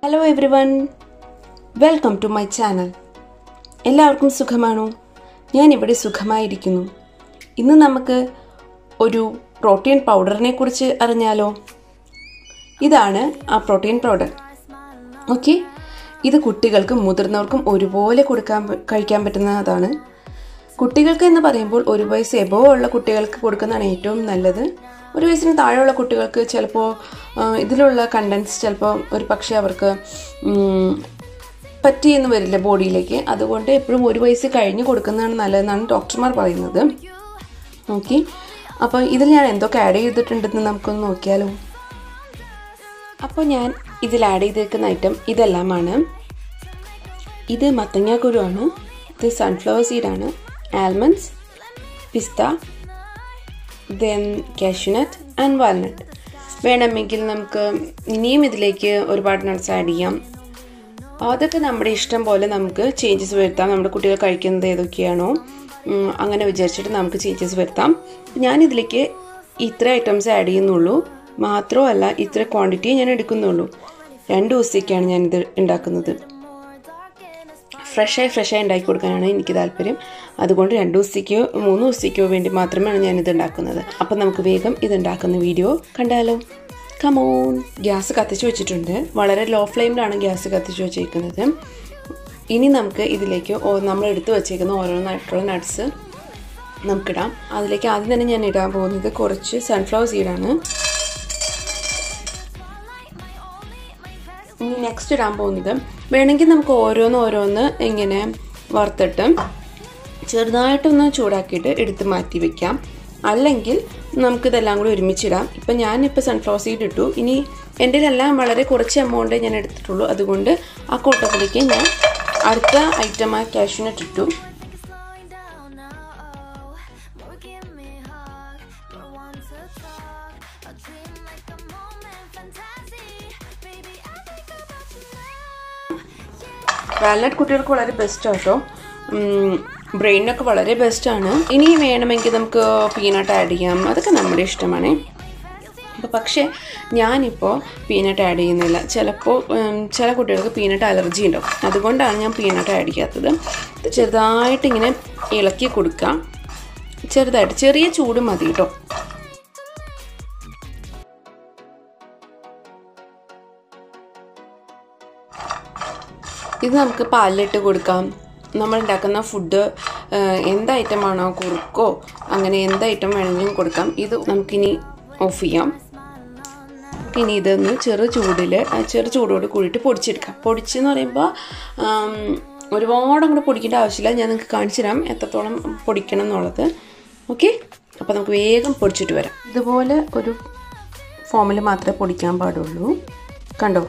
hello everyone welcome to my channel എല്ലാവർക്കും സുഖമാണോ ഞാൻ ഇവിടെ സുഖമായിരിക്കുന്നു ഇന്ന് നമുക്ക് ഒരു പ്രോട്ടീൻ പൗഡറിനെ കുറിച്ച് അറിഞ്ഞാലോ ഇതാണ് ആ പ്രോട്ടീൻ പൗഡർ ഓക്കെ ഇത് കുട്ടികൾക്കും മുതിർന്നവർക്കും ഒരുപോലെ കൊടുക്കാൻ പ- കഴിക്കാൻ പറ്റുന്നതാണ് കുട്ടികൾക്ക് എന്ന് പറയുമ്പോൾ ഒരു വയസ്സ് എബോ ഉള്ള കുട്ടികൾക്ക് കൊടുക്കുന്നതാണ് ഏറ്റവും നല്ലത് ഒരു വയസ്സിന് താഴെയുള്ള കുട്ടികൾക്ക് ചിലപ്പോൾ ആ, ഇതിലുള്ള കണ്ടൻസ് ചിലപ്പോൾ ഒരു പക്ഷേ അവർക്ക് ഉം, പറ്റിയെന്ന് വരില്ല ബോഡിയിലേക്ക് അതുകൊണ്ട് എപ്പോഴും ഒരു വയസ്സ് കഴിഞ്ഞ് കൊടുക്കുന്നതാണ് നല്ലതെന്നാണ് ഡോക്ടർമാർ പറയുന്നത് ഓക്കെ അപ്പോൾ ഇതിൽ ഞാൻ എന്തൊക്കെ ആഡ് ചെയ്തിട്ടുണ്ടെന്ന് നമുക്കൊന്ന് നോക്കിയാലോ അപ്പോൾ ഞാൻ ഇതിൽ ആഡ് ചെയ്തിരിക്കുന്ന ഐറ്റം ഇതെല്ലാമാണ് ഇത് മത്തങ്ങാക്കുരുവാണ് ഇത് സൺഫ്ലവർ സീഡാണ് ആൽമണ്ട്സ് പിസ്ത ദെൻ കാഷ്യൂനട്ട് ആൻഡ് വാൽനട്ട് വേണമെങ്കിൽ നമുക്ക് ഇനിയും ഇതിലേക്ക് ഒരുപാട് നട്ട്സ് ആഡ് ചെയ്യാം അതൊക്കെ നമ്മുടെ ഇഷ്ടം പോലെ നമുക്ക് ചേഞ്ചസ് വരുത്താം നമ്മുടെ കുട്ടികൾ കഴിക്കുന്നത് ഏതൊക്കെയാണോ ഉം, അങ്ങനെ വിചാരിച്ചിട്ട് നമുക്ക് ചേഞ്ചസ് വരുത്താം ഞാൻ ഇതിലേക്ക് ഇത്ര ഐറ്റംസ് ആഡ് ചെയ്യുന്നുള്ളൂ മാത്രമല്ല ഇത്ര ക്വാണ്ടിറ്റിയെ ഞാൻ എടുക്കുന്നുള്ളൂ രണ്ട് ദിവസത്തേക്കാണ് ഞാനിത് ഉണ്ടാക്കുന്നത് ഫ്രഷായി ഫ്രഷായി ഉണ്ടാക്കി കൊടുക്കാനാണ് എനിക്ക് താല്പര്യം അതുകൊണ്ട് രണ്ട് ദിവസത്തേക്കോ മൂന്ന് ദിവസത്തേക്കോ വേണ്ടി മാത്രമാണ് ഞാനിത് ഉണ്ടാക്കുന്നത് അപ്പം നമുക്ക് വേഗം ഇത് ഉണ്ടാക്കുന്ന വീഡിയോ കണ്ടാലോ കമോൺ ഗ്യാസ് കത്തിച്ച് വെച്ചിട്ടുണ്ട് വളരെ ലോ ഫ്ലെയിമിലാണ് ഗ്യാസ് കത്തിച്ച് വെച്ചേക്കുന്നത് ഇനി നമുക്ക് ഇതിലേക്ക് ഓ- നമ്മൾ എടുത്തു വെച്ചേക്കുന്ന ഓരോന്നായിട്ടുള്ള നട്ട്സ് നമുക്കിടാം അതിലേക്ക് ആദ്യം തന്നെ ഞാൻ ഇടാൻ പോകുന്നത് കുറച്ച് സൺഫ്ലവർ സീഡാണ് ഇനി നെക്സ്റ്റ് ഇടാൻ പോകുന്നത് വേണമെങ്കിൽ നമുക്ക് ഓരോന്ന് ഓരോന്ന് ഇങ്ങനെ വറുത്തിട്ട് ചെറുതായിട്ടൊന്ന് ചൂടാക്കിയിട്ട് എടുത്ത് മാറ്റി വെക്കാം അല്ലെങ്കിൽ നമുക്കിതെല്ലാം കൂടി ഒരുമിച്ചിടാം ഇപ്പം ഞാനിപ്പോൾ സൺഫ്ലവർ സീഡ് ഇട്ടു ഇനി എൻ്റെ എല്ലാം വളരെ കുറച്ച് എമൗണ്ടേ ഞാൻ എടുത്തിട്ടുള്ളൂ അതുകൊണ്ട് ആ കൂട്ടത്തിലേക്ക് ഞാൻ അടുത്ത ഐറ്റമായ കാഷ്യൂനട്ട് ഇട്ടു വാൽനട്ട് കുട്ടികൾക്ക് വളരെ ബെസ്റ്റ് ആട്ടോ ബ്രെയിനൊക്കെ വളരെ ബെസ്റ്റാണ് ഇനി വേണമെങ്കിൽ നമുക്ക് പീനട്ട് ആഡ് ചെയ്യാം അതൊക്കെ നമ്മുടെ ഇഷ്ടമാണ് അപ്പോൾ പക്ഷേ ഞാനിപ്പോൾ പീനട്ട് ആഡ് ചെയ്യുന്നില്ല ചിലപ്പോൾ ഉം, ചില കുട്ടികൾക്ക് പീനട്ട് അലർജി ഉണ്ടാവും അതുകൊണ്ടാണ് ഞാൻ പീനട്ട് ആഡ് ചെയ്യാത്തത് ഇത് ചെറുതായിട്ട് ഇങ്ങനെ ഇളക്കി കൊടുക്കാം ചെറുതായിട്ട് ചെറിയ ചൂട് മതി കേട്ടോ ഇത് നമുക്ക് പാലിലിട്ട് കൊടുക്കാം നമ്മൾ ഉണ്ടാക്കുന്ന ഫുഡ് എന്ത് ഐറ്റമാണോ കുറുക്കോ അങ്ങനെ എന്ത് ഐറ്റം വേണമെങ്കിലും കൊടുക്കാം ഇത് നമുക്കിനി ഓഫ് ചെയ്യാം ഇനി ഇതൊന്ന് ചെറു ചൂടിൽ ചെറു ചൂടോട് കൂടിയിട്ട് പൊടിച്ചെടുക്കാം പൊടിച്ചെന്ന് പറയുമ്പോൾ ആം, ഒരുപാട് അങ്ങോട്ട് പൊടിക്കേണ്ട ആവശ്യമില്ല ഞാൻ നിങ്ങൾക്ക് കാണിച്ചു തരാം എത്രത്തോളം പൊടിക്കണം എന്നുള്ളത് ഓക്കെ അപ്പോൾ നമുക്ക് വേഗം പൊടിച്ചിട്ട് വരാം ഇതുപോലെ ഒരു ഫോമിൽ മാത്രമേ പൊടിക്കാൻ പാടുള്ളൂ കണ്ടോ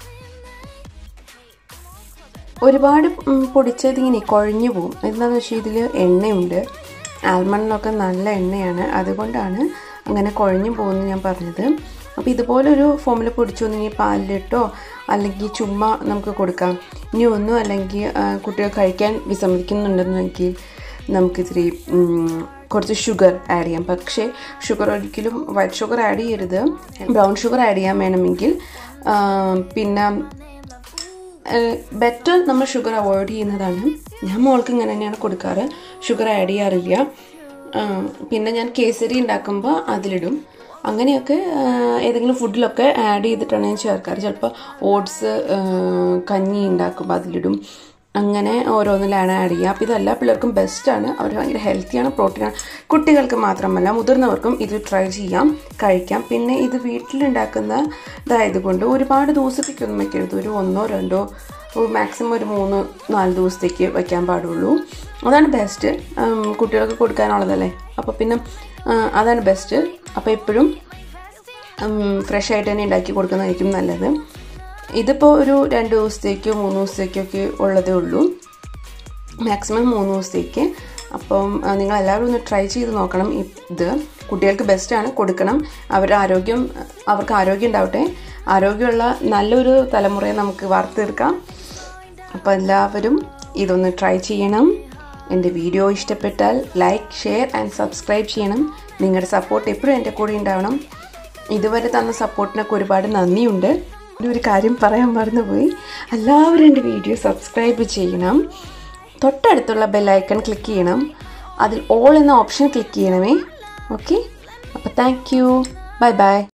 ഒരുപാട് ഉം, പൊടിച്ചത് ഇങ്ങനെ കുഴഞ്ഞു പോകും എന്താണെന്ന് വെച്ചാൽ ഇതിൽ എണ്ണയുണ്ട് ആൽമണ്ടിലൊക്കെ നല്ല എണ്ണയാണ് അതുകൊണ്ടാണ് അങ്ങനെ കുഴഞ്ഞു പോകുമെന്ന് ഞാൻ പറഞ്ഞത് അപ്പോൾ ഇതുപോലൊരു ഫോമിൽ പൊടിച്ചൊന്നെങ്കിൽ പാലിലിട്ടോ അല്ലെങ്കിൽ ചുമ്മാ നമുക്ക് കൊടുക്കാം ഇനി ഒന്നും അല്ലെങ്കിൽ ആ, കുട്ടികൾ കഴിക്കാൻ വിസമ്മതിക്കുന്നുണ്ടെന്നെങ്കിൽ നമുക്കിത്തിരി ഉം, കുറച്ച് ഷുഗർ ആഡ് ചെയ്യാം പക്ഷേ ഷുഗർ ഒരിക്കലും വൈറ്റ് ഷുഗർ ആഡ് ചെയ്യരുത് ബ്രൗൺ ഷുഗർ ആഡ് ചെയ്യാൻ വേണമെങ്കിൽ ആ, പിന്നെ ബെറ്റർ നമ്മൾ ഷുഗർ അവോയ്ഡ് ചെയ്യുന്നതാണ് ഞാൻ മോൾക്ക് ഇങ്ങനെ തന്നെയാണ് കൊടുക്കാറ് ഷുഗർ ആഡ് ചെയ്യാറില്ല ആ, പിന്നെ ഞാൻ കേസരി ഉണ്ടാക്കുമ്പോൾ അതിലിടും അങ്ങനെയൊക്കെ ആ, ഏതെങ്കിലും ഫുഡിലൊക്കെ ആഡ് ചെയ്തിട്ടാണ് ഞാൻ ചേർക്കാറ് ചിലപ്പോൾ ഓട്സ് കഞ്ഞി ഉണ്ടാക്കുമ്പോൾ അതിലിടും അങ്ങനെ ഓരോന്നിലാണ് ആഡ് ചെയ്യുക അപ്പോൾ ഇതെല്ലാ പിള്ളേർക്കും ബെസ്റ്റാണ് അവർ ഭയങ്കര ഹെൽത്തിയാണ് പ്രോട്ടീനാണ് കുട്ടികൾക്ക് മാത്രമല്ല മുതിർന്നവർക്കും ഇത് ട്രൈ ചെയ്യാം കഴിക്കാം പിന്നെ ഇത് വീട്ടിലുണ്ടാക്കുന്ന ഇതായതുകൊണ്ട് ഒരുപാട് ദിവസത്തേക്കൊന്നും വെക്കരുത് ഒരു ഒന്നോ രണ്ടോ മാക്സിമം ഒരു മൂന്ന് നാല് ദിവസത്തേക്ക് വയ്ക്കാൻ പാടുള്ളൂ അതാണ് ബെസ്റ്റ് കുട്ടികൾക്ക് കൊടുക്കാനുള്ളതല്ലേ അപ്പോൾ പിന്നെ ആ, അതാണ് ബെസ്റ്റ് അപ്പോൾ എപ്പോഴും ഫ്രഷ് ആയിട്ട് തന്നെ ഉണ്ടാക്കി കൊടുക്കുന്നതായിരിക്കും നല്ലത് ഇതിപ്പോൾ ഒരു രണ്ട് ദിവസത്തേക്കോ മൂന്ന് ദിവസത്തേക്കോ ഒക്കെ ഉള്ളതേ ഉള്ളൂ മാക്സിമം മൂന്ന് ദിവസത്തേക്ക് അപ്പം ആ, നിങ്ങൾ എല്ലാവരും ഒന്ന് ട്രൈ ചെയ്ത് നോക്കണം ഈ ഇത് കുട്ടികൾക്ക് ബെസ്റ്റാണ് കൊടുക്കണം അവരുടെ ആരോഗ്യം അവർക്ക് ആരോഗ്യം ഉണ്ടാവട്ടെ ആരോഗ്യമുള്ള നല്ലൊരു തലമുറയെ നമുക്ക് വാർത്തെടുക്കാം അപ്പോൾ എല്ലാവരും ഇതൊന്ന് ട്രൈ ചെയ്യണം എൻ്റെ വീഡിയോ ഇഷ്ടപ്പെട്ടാൽ ലൈക്ക് ഷെയർ ആൻഡ് സബ്സ്ക്രൈബ് ചെയ്യണം നിങ്ങളുടെ സപ്പോർട്ട് എപ്പോഴും എൻ്റെ കൂടെ ഉണ്ടാവണം ഇതുവരെ തന്ന സപ്പോർട്ടിനൊക്കെ ഒരുപാട് നന്ദിയുണ്ട് ഒരു കാര്യം പറയാൻ മറന്നുപോയി എല്ലാവരും എൻ്റെ വീഡിയോ സബ്സ്ക്രൈബ് ചെയ്യണം തൊട്ടടുത്തുള്ള ബെല്ലൈക്കൺ ക്ലിക്ക് ചെയ്യണം അതിൽ ഓൾ എന്ന ഓപ്ഷൻ ക്ലിക്ക് ചെയ്യണമേ ഓക്കെ അപ്പോൾ താങ്ക് യു ബൈ ബൈ